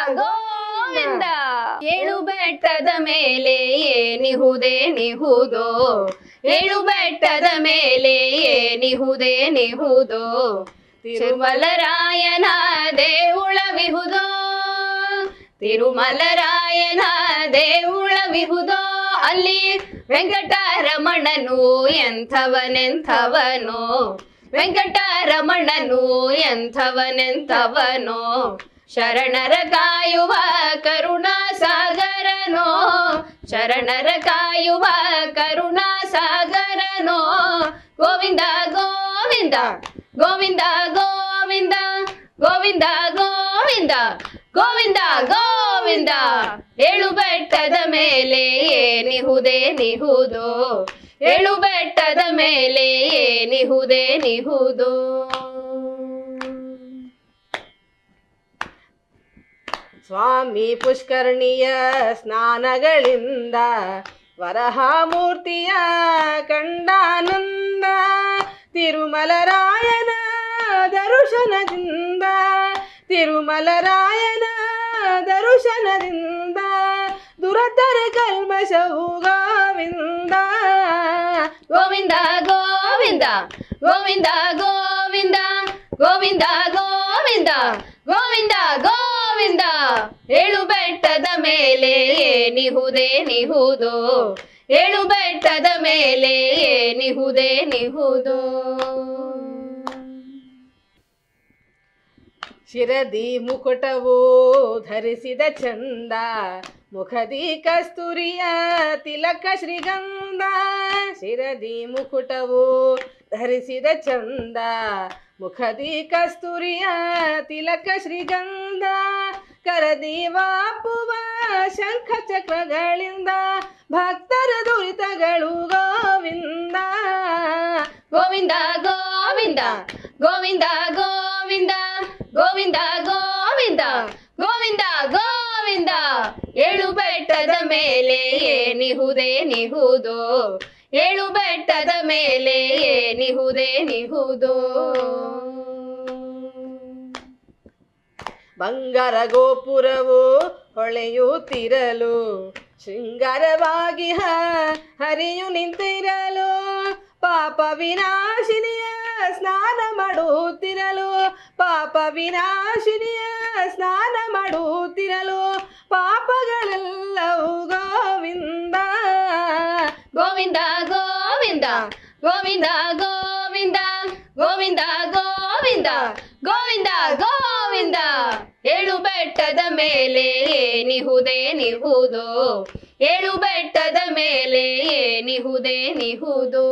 ಗೋವಿಂದ ಏಳು ಬೆಟ್ಟದ ಮೇಲೆ ಏನಿಹುದೇ ನಿಹುದೋ ಏಳು ಬೆಟ್ಟದ ಮೇಲೆ ಏನಿಹುದೇ ನಿಹುದೋ ತಿರುಮಲರಾಯನ ದೇವುಳವಿಹುದೋ ತಿರುಮಲರಾಯನ ದೇವುಳವಿಹುದೋ ಅಲ್ಲಿ ವೆಂಕಟರಮಣನು ಎಂಥವನೆಂಥವನೋ ವೆಂಕಟರಮಣನು ಎಂಥವನೆಂಥವನೋ ಶರಣರ ಕಾಯುವ ಕರುಣಾ ಸಾಗರನೋ ಶರಣರ ಕಾಯುವ ಕರುಣಾ ಸಾಗರನೋ ಗೋವಿಂದ ಗೋವಿಂದ ಗೋವಿಂದ ಗೋವಿಂದ ಗೋವಿಂದ ಗೋವಿಂದ ಗೋವಿಂದ ಗೋವಿಂದ ಏಳು ಬೆಟ್ಟದ ಮೇಲೆ ಏನಿಹುದೇ ನಿಹುದೋ ಏಳು ಬೆಟ್ಟದ ಮೇಲೆ ಏನಿಹುದೇ ನಿಹುದೋ ಸ್ವಾಮಿ ಪುಷ್ಕರಣಿಯ ಸ್ನಾನಗಳಿಂದ ವರಹಾಮೂರ್ತಿಯ ಕಂಡಾನಂದ ತಿರುಮಲರಾಯನ ದರ್ಶನದಿಂದ ತಿರುಮಲರಾಯನ ದರ್ಶನದಿಂದ ದುರತರ ಕಲ್ಮಶವು ಗೋವಿಂದ ಗೋವಿಂದ ಗೋವಿಂದ ಗೋವಿಂದ ಗೋವಿಂದ ಗೋವಿಂದ ಗೋವಿಂದ ಗೋವಿಂದ ಗೋವಿಂದ ಏಳು ಬೆಟ್ಟದ ಮೇಲೆ ಏನಿಹುದೇ ನಿಹುದೋ ಏಳು ಬೆಟ್ಟದ ಮೇಲೆ ಏನಿಹುದೇ ನಿಹುದೋ ಶಿರದಿ ಮುಕುಟವು ಧರಿಸಿದ ಚಂದ ಮುಖದಿ ಕಸ್ತೂರಿಯ ತಿಲಕ ಶ್ರೀಗಂಧ ಶಿರದಿ ಮುಕುಟವು ಧರಿಸಿದ ಚಂದ ಮುಖದಿ ಕಸ್ತೂರಿಯ ತಿಲಕ ಶ್ರೀಗಂಧ ಕರದಿ ವಾಪುವ ಶಂಖ ಚಕ್ರಗಳಿಂದ ಭಕ್ತರ ದುರಿತಗಳು ಗೋವಿಂದ ಗೋವಿಂದ ಗೋವಿಂದ ಗೋವಿಂದ ಗೋವಿಂದ ಗೋವಿಂದ ಗೋವಿಂದ ಗೋವಿಂದ ಗೋವಿಂದ ಏಳು ಬೆಟ್ಟದ ಮೇಲೆ ಏನಿಹುದೇ ನಿಹುದೋ ಏಳು ಬೆಟ್ಟದ ಮೇಲೆ ಏನಿಹುದೇ ನಿಹುದೋ ಬಂಗಾರ ಗೋಪುರವು ಹೊಳೆಯುತ್ತಿರಲು ಶೃಂಗಾರವಾಗಿ ಹ ಹರಿಯು ನಿಂತಿರಲು ಪಾಪ ವಿನಾಶಿನಿಯ ಸ್ನಾನ ಮಾಡುತ್ತಿರಲು ಪಾಪ ವಿನಾಶಿನಿಯ ಸ್ನಾನ ಮಾಡುತ್ತಿರಲು ಪಾಪಗಳೆಲ್ಲವೂ ಗೋವಿಂದ ಗೋವಿಂದ ಗೋವಿಂದ ಗೋವಿಂದ ಗೋವಿಂದ ಗೋವಿಂದ ಗೋವಿಂದ ಗೋವಿಂದ ಗೋವಿಂದ ಏಳು ಬೆಟ್ಟದ ಮೇಲೆ ಏನಿಹುದೇ ನಿಹುದೋ ಏಳು ಬೆಟ್ಟದ ಮೇಲೆ ಏನಿಹುದೇ ನಿಹುದೋ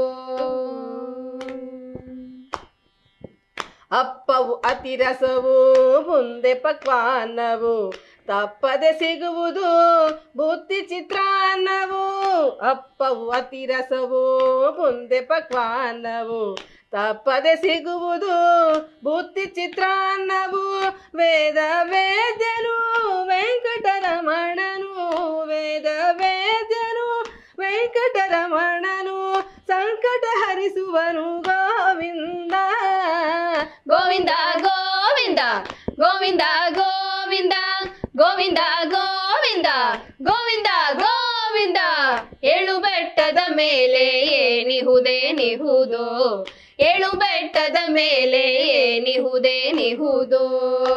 ಅಪ್ಪವು ಅತಿರಸವು ಮುಂದೆ ಪಕ್ವಾನವು ತಪ್ಪದೆ ಸಿಗುವುದು ಬುತ್ತಿ ಚಿತ್ರಾನ್ನವು ಅಪ್ಪವು ಅತಿರಸವು ಮುಂದೆ ಪಕ್ವಾನವು ತಪ್ಪದೆ ಸಿಗುವುದು ಬುತ್ತಿ ಚಿತ್ರಾನ್ನವು ವೇದ ವೇದ್ಯನು ವೆಂಕಟರಮಣನು ವೇದ ವೇದ್ಯನು ವೆಂಕಟರಮಣನು ಸಂಕಟ ಹರಿಸುವನು ಗೋವಿಂದ ಗೋವಿಂದ ಗೋವಿಂದ ಗೋವಿಂದ ಗೋವಿಂದ ಗೋವಿಂದ ಗೋವಿಂದ ಗೋವಿಂದ ಗೋವಿಂದ ಏಳು ಬೆಟ್ಟದ ಮೇಲೆ ಏನಿಹುದೇ ನಿಹುದೋ ಏಳು ಬೆಟ್ಟದ ಮೇಲೆ ಏನಿಹುದೇ ನಿಹುದೋ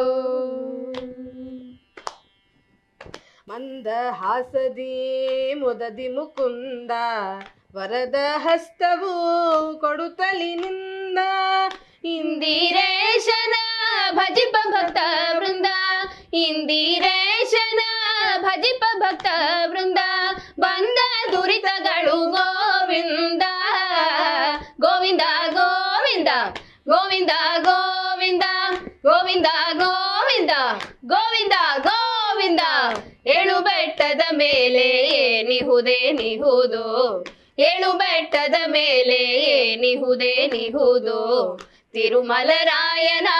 ಮಂದ ಹಾಸದಿ ಮುದದಿ ಮುಕುಂದ ವರದ ಹಸ್ತವು ಕೊಡುತ್ತಲಿನಿಂದ ಇಂದಿರೇಶನ ಭಜಿಪ ಭಕ್ತ ವೃಂದ ಇಂದಿರೇಶನ ಭಜಿಪ ಭಕ್ತ ವೃಂದ ಬಂದ ದುರಿತಗಳು ಗೋವಿಂದ ಗೋವಿಂದ ಗೋವಿಂದ ಗೋವಿಂದ ಗೋವಿಂದ ಗೋವಿಂದ ಗೋವಿಂದ ಗೋವಿಂದ ಗೋವಿಂದ ಏಳು ಬೆಟ್ಟದ ಮೇಲೆ ಏನಿಹುದೇ ನಿಹುದೋ ಏಳು ಬೆಟ್ಟದ ಮೇಲೆ ಏನಿಹುದೇ ನಿಹುದೋ ತಿರುಮಲರಾಯನ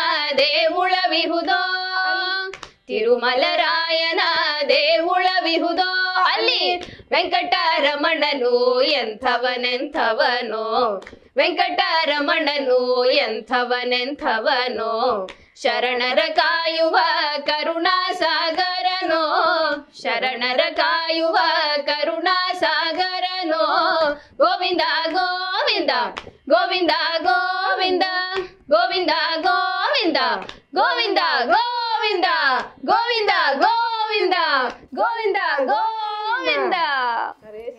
ದೇವುಳವಿಹುದೋ ತಿರುಮಲರಾಯನ ದೇವುಳವಿಹುದೋ ಅಲ್ಲಿ ವೆಂಕಟರಮಣನು ಎಂಥವನೆಂಥವನೋ ವೆಂಕಟರಮಣನು ಎಂಥವನೆಂಥವನೋ ಶರಣರ ಕಾಯುವ ಕರುಣಾ ಸಾಗರನೋ ಶರಣರ ಕಾಯುವ ಕರುಣಾ ಸಾಗರನೋ ಗೋವಿಂದ ಗೋವಿಂದ ಗೋವಿಂದ ಗೋವಿಂದ ಗೋವಿಂದ ಗೋವಿಂದ ಗೋವಿಂದ ಗೋವಿಂದ ಗೋವಿಂದ ಗೋವಿಂದ ಗೋವಿಂದ ಗೋವಿಂದ ಹರೇ